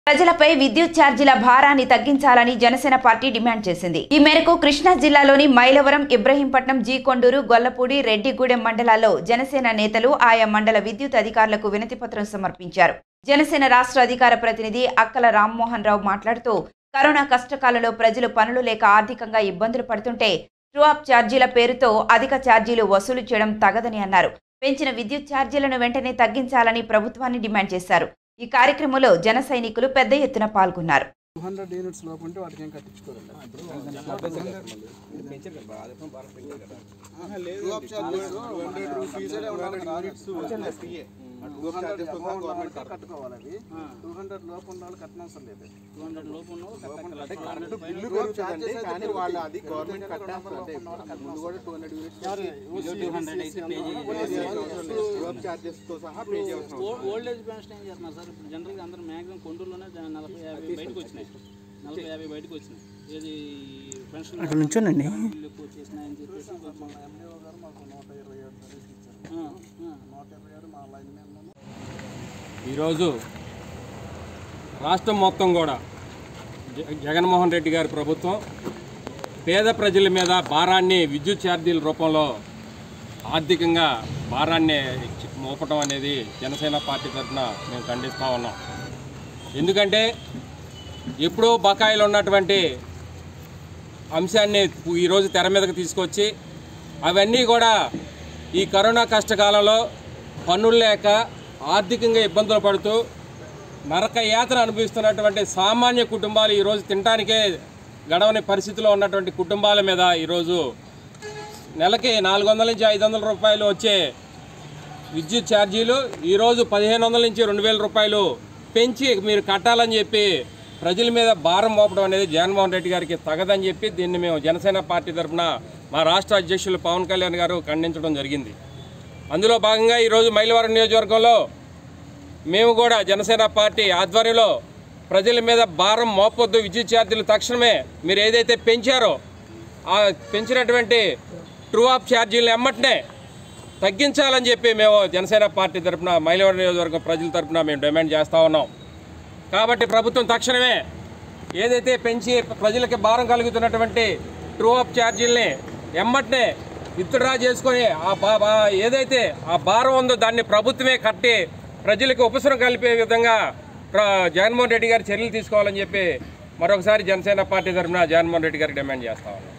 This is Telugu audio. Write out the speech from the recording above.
ప్రజలపై విద్యుత్ ఛార్జీల భారాన్ని తగ్గించాలని జనసేన పార్టీ డిమాండ్ చేసింది ఈ మేరకు కృష్ణా జిల్లాలోని మైలవరం ఇబ్రహీంపట్నం జీ కొండూరు గొల్లపూడి రెడ్డిగూడెం మండలాల్లో జనసేన నేతలు ఆయా మండల విద్యుత్ అధికారులకు వినతిపత్రం సమర్పించారు జనసేన రాష్ట్ర అధికార ప్రతినిధి అక్కల రామ్మోహన్ రావు మాట్లాడుతూ కరోనా కష్టకాలంలో ప్రజలు పనులు లేక ఆర్థికంగా ఇబ్బందులు పడుతుంటే ట్రూ అప్ ఛార్జీల పేరుతో అధిక ఛార్జీలు వసూలు చేయడం తగదని అన్నారు పెంచిన విద్యుత్ ఛార్జీలను వెంటనే తగ్గించాలని ప్రభుత్వాన్ని డిమాండ్ చేశారు ఈ కార్యక్రమంలో జన సైనికులు పెద్ద ఎత్తున పాల్గొన్నారు టూ హండ్రెడ్ యూనిట్స్ లోపు ఉంటే వాటికి ఏం కట్టించుకోరండి కట్టుకోవాలి అవి టూ హండ్రెడ్ లోపు ఉన్న వాళ్ళు కట్టనవసరం లేదు బిల్లు పెరుగుతుందండి కానీ వాళ్ళు అది గవర్నమెంట్ కట్టేస్తారు అంటే ముందు కూడా టూ హండ్రెడ్ యూనిట్స్ చార్జెస్ తో సహా పే చేయాల్సిన ఓ- ఓల్డ్ ఏజ్ పెన్షన్ ఏం చేస్తున్నారు సార్ ఇప్పుడు జనరల్గా అందరూ మ్యాక్సిమం కొండూరులోనే జ- నలభై యాభై బయటకు వచ్చినాయి నలభై యాభై బయటకు వచ్చినాయి ఏది పెన్షన్ అక్కడ నుంచోనండి ఇల్లు ఎక్కువ వచ్చేసినాయని చెప్పేసి కొంచెం ఎంఈఓ గారు మాకు నూట ఇరవై ఏడు సర్వీస్ ఇచ్చారు ఆ, ఆ. నూట ఇరవై ఏడు మా లైన్ మ్యాన్ ఈరోజు రాష్ట్రం మొత్తం కూడా జ- జగన్మోహన్ రెడ్డి గారి ప్రభుత్వం పేద ప్రజల మీద భారాన్ని విద్యుత్ ఛార్జీల రూపంలో ఆర్థికంగా భారాన్ని చి- మోపటం అనేది జనసేన పార్టీ తరఫున మేము ఖండిస్తూ ఉన్నాం ఎందుకంటే ఎప్పుడో బకాయిలు ఉన్నటువంటి అంశాన్ని ఈరోజు తెర మీదకి తీసుకొచ్చి అవన్నీ కూడా ఈ కరోనా కష్టకాలంలో పన్నులు లేక ఆర్థికంగా ఇబ్బందులు పడుతూ నరక యాతన అనుభవిస్తున్నటువంటి సామాన్య కుటుంబాలు ఈరోజు తినడానికే గడవని పరిస్థితిలో ఉన్నటువంటి కుటుంబాల మీద ఈరోజు నెలకి నాలుగు వందల నుంచి ఐదు వందల రూపాయలు వచ్చే విద్యుత్ ఛార్జీలు ఈరోజు పదిహేను వందల నుంచి రెండు వేల రూపాయలు పెంచి మీరు కట్టాలని చెప్పి ప్రజల మీద భారం మోపడం అనేది జగన్మోహన్ రెడ్డి గారికి తగదని చెప్పి దీన్ని మేము జనసేన పార్టీ తరఫున మా రాష్ట్ర అధ్యక్షులు పవన్ కళ్యాణ్ గారు ఖండించడం జరిగింది అందులో భాగంగా ఈరోజు మైలవరం నియోజకవర్గంలో మేము కూడా జనసేన పార్టీ ఆధ్వర్యంలో ప్రజల మీద భారం మోపొద్దు విద్యుత్ ఛార్జీలు తక్షణమే మీరు ఏదైతే పెంచారో ఆ పెంచినటువంటి ట్రూ ఆఫ్ ఛార్జీలు ఎమ్మటనే తగ్గించాలని చెప్పి మేము జనసేన పార్టీ తరఫున మైలవరం నియోజకవర్గం ప్రజల తరఫున మేము డిమాండ్ చేస్తూ ఉన్నాం కాబట్టి ప్రభుత్వం తక్షణమే ఏదైతే పెంచి ప్రజలకి భారం కలుగుతున్నటువంటి ట్రూ ఆఫ్ ఛార్జీల్ని ఎమ్మటనే విత్డ్రా చేసుకొని ఆ బా బా- ఏదైతే ఆ భారం ఉందో దాన్ని ప్రభుత్వమే కట్టి ప్రజలకు ఉపశమనం కలిపే విధంగా ప్ర- జగన్మోహన్ రెడ్డి గారు చర్యలు తీసుకోవాలని చెప్పి మరొకసారి జనసేన పార్టీ తరఫున జగన్మోహన్ రెడ్డి గారికి డిమాండ్ చేస్తా ఉన్నాం